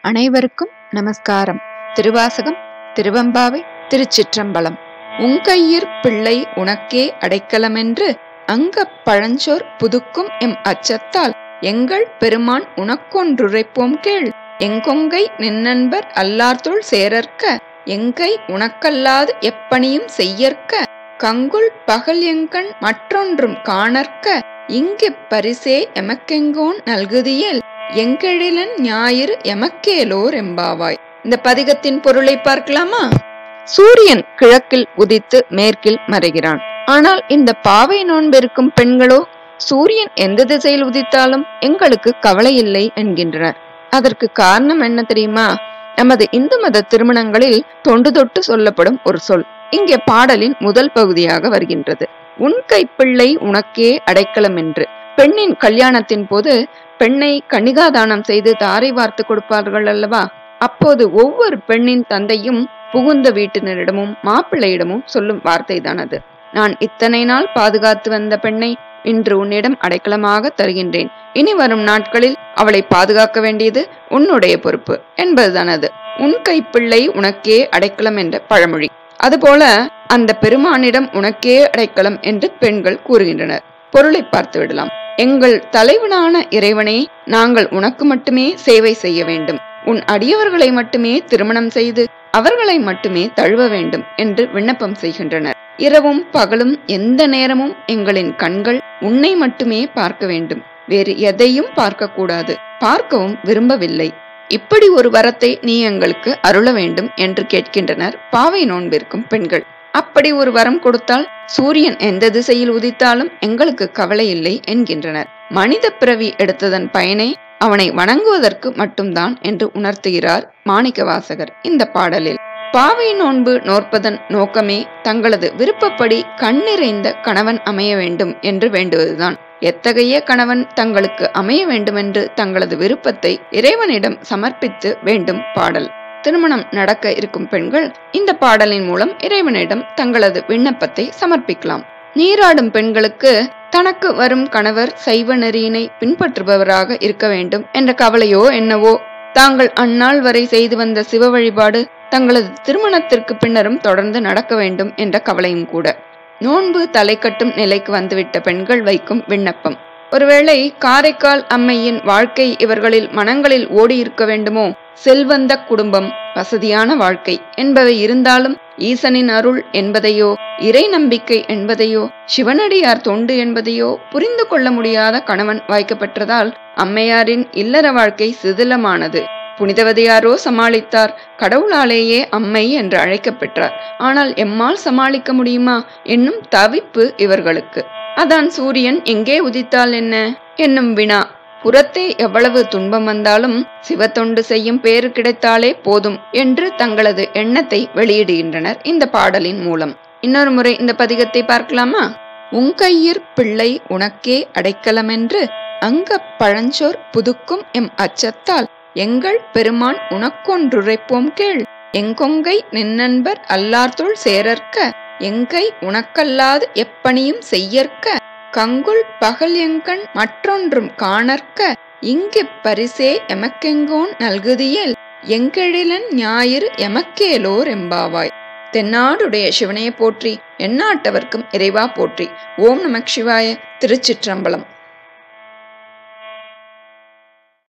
அனைவருக்கும் நமஸ்காரம் திருவாசகம் திருவம்பாவை திருச்சிற்றம்பலம் உங்கையிற் பிள்ளை உனக்கே அடைக்கலமென்று அங்கப் பழஞ்சோர் புதுக்கும் எம் அச்சத்தால் எங்கள் பெருமான் உனக்கொன்றுரைப்போம் கேள் எங்கொங்கை நின்னன்பர் அல்லார்த்துள் சேரற்க எங்கை உனக்கல்லாது எப்பணியும் செய்யற்க கங்குல் பகல் எங்கண் மற்றொன்றும் காணற்க இங்குப் பரிசே எமக்கெங்கோன் நல்குதியல் எங்கெழிலன் ஞாயிறு எமக்கேலோர் எம்பாவாய் இந்த பதிகத்தின் பொருளை பார்க்கலாமா சூரியன் கிழக்கில் உதித்து மேற்கில் மறைகிறான் ஆனால் இந்த பாவை நோன்பிருக்கும் பெண்களோ சூரியன் எந்த திசையில் உதித்தாலும் எங்களுக்கு கவலை இல்லை என்கின்றனர் அதற்கு காரணம் என்ன தெரியுமா நமது இந்து மத திருமணங்களில் தொண்டு தொட்டு சொல்லப்படும் ஒரு சொல் இங்கே பாடலின் முதல் பகுதியாக வருகின்றது உன் கைப்பிள்ளை உனக்கே அடைக்கலம் என்று பெண்ணின் கல்யாணத்தின் போது பெண்ணை கன்னிகாதானம் செய்து தாரை வார்த்து கொடுப்பார்கள் அல்லவா அப்போது ஒவ்வொரு பெண்ணின் தந்தையும் புகுந்த வீட்டினரிடமும் மாப்பிள்ளையிடமும் சொல்லும் வார்த்தை தான் அது நான் இத்தனை நாள் பாதுகாத்து வந்த பெண்ணை இன்று உன்னிடம் அடைக்கலமாக தருகின்றேன் இனி வரும் நாட்களில் அவளை பாதுகாக்க வேண்டியது உன்னுடைய பொறுப்பு என்பதுதான் அது உன் கைப்பிள்ளை உனக்கே அடைக்கலம் என்ற பழமொழி அதுபோல அந்த பெருமானிடம் உனக்கே அடைக்கலம் என்று பெண்கள் கூறுகின்றனர் பொருளை பார்த்து விடலாம் எங்கள் தலைவனான இறைவனே நாங்கள் உனக்கு மட்டுமே சேவை செய்ய வேண்டும் உன் அடியவர்களை மட்டுமே திருமணம் செய்து அவர்களை மட்டுமே தழுவ வேண்டும் என்று விண்ணப்பம் செய்கின்றனர் இரவும் பகலும் எந்த நேரமும் எங்களின் கண்கள் உன்னை மட்டுமே பார்க்க வேண்டும் வேறு எதையும் பார்க்க கூடாது பார்க்கவும் விரும்பவில்லை இப்படி ஒரு வரத்தை நீ எங்களுக்கு அருள வேண்டும் என்று கேட்கின்றனர் பாவை நோன்பிருக்கும் பெண்கள் அப்படி ஒரு வரம் கொடுத்தால் சூரியன் எந்த திசையில் உதித்தாலும் எங்களுக்கு கவலை இல்லை என்கின்றனர் மனித பிறவி எடுத்ததன் பயனை அவனை வணங்குவதற்கு மட்டும்தான் என்று உணர்த்துகிறார் மாணிக்கவாசகர் இந்த பாடலில் பாவை நோன்பு நோற்பதன் நோக்கமே தங்களது விருப்பப்படி கண்ணிறைந்த கணவன் அமைய வேண்டும் என்று வேண்டுவதுதான் எத்தகைய கணவன் தங்களுக்கு அமைய வேண்டுமென்று தங்களது விருப்பத்தை இறைவனிடம் சமர்ப்பித்து வேண்டும் பாடல் திருமணம் நடக்க இருக்கும் பெண்கள் இந்த பாடலின் மூலம் இறைவனிடம் தங்களது விண்ணப்பத்தை சமர்ப்பிக்கலாம் நீராடும் பெண்களுக்கு தனக்கு வரும் கணவர் சைவ நெறியினை பின்பற்றுபவராக இருக்க வேண்டும் என்ற கவலையோ என்னவோ தாங்கள் அந்நாள் வரை செய்து வந்த சிவ வழிபாடு தங்களது திருமணத்திற்கு பின்னரும் தொடர்ந்து நடக்க வேண்டும் என்ற கவலையும் கூட நோன்பு தலை கட்டும் நிலைக்கு வந்துவிட்ட பெண்கள் வைக்கும் விண்ணப்பம் ஒருவேளை காரைக்கால் அம்மையின் வாழ்க்கை இவர்களில் மனங்களில் ஓடியிருக்க வேண்டுமோ செல்வந்த குடும்பம் வசதியான வாழ்க்கை என்பவை இருந்தாலும் ஈசனின் அருள் என்பதையோ இறை நம்பிக்கை என்பதையோ சிவனடியார் தொண்டு என்பதையோ புரிந்து கொள்ள முடியாத கணவன் வாய்க்கப்பெற்றதால் அம்மையாரின் இல்லற வாழ்க்கை சிதிலமானது புனிதவதியாரோ சமாளித்தார் கடவுளாலேயே அம்மை என்று அழைக்கப்பெற்றார் ஆனால் எம்மால் சமாளிக்க முடியுமா என்னும் தவிப்பு இவர்களுக்கு அதான் சூரியன் எங்கே உதித்தால் என்ன என்னும் வினா புறத்தே எவ்வளவு துன்பம் வந்தாலும் சிவத்தொண்டு செய்யும் பேறு கிடைத்தாலே போதும் என்று தங்களது எண்ணத்தை வெளியிடுகின்றனர் இந்த பாடலின் மூலம் இன்னொரு முறை இந்த பதிகத்தை பார்க்கலாமா உங்கையிற் பிள்ளை உனக்கே அடைக்கலமென்று அங்க பழஞ்சோர் புதுக்கும் எம் அச்சத்தால் எங்கள் பெருமான் உனக்கொன்றுரைப்போம் கேள் எங்கொங்கை நின்னன்பர் அல்லார்த்துள் சேரற்க எங்கை உனக்கல்லாது எப்பணியும் செய்யற்க கங்குல் பகல் எங்கண் மற்றொன்றும் காணற்க இங்கு பரிசே எமக்கெங்கோன் நல்குதியல் எங்கெழிலன் ஞாயிறு எமக்கேலோர் எம்பாவாய் தென்னாடுடைய சிவனையை போற்றி எந்நாட்டவர்க்கும் இறைவா போற்றி ஓம் நமக் சிவாய திருச்சிற்றம்பலம்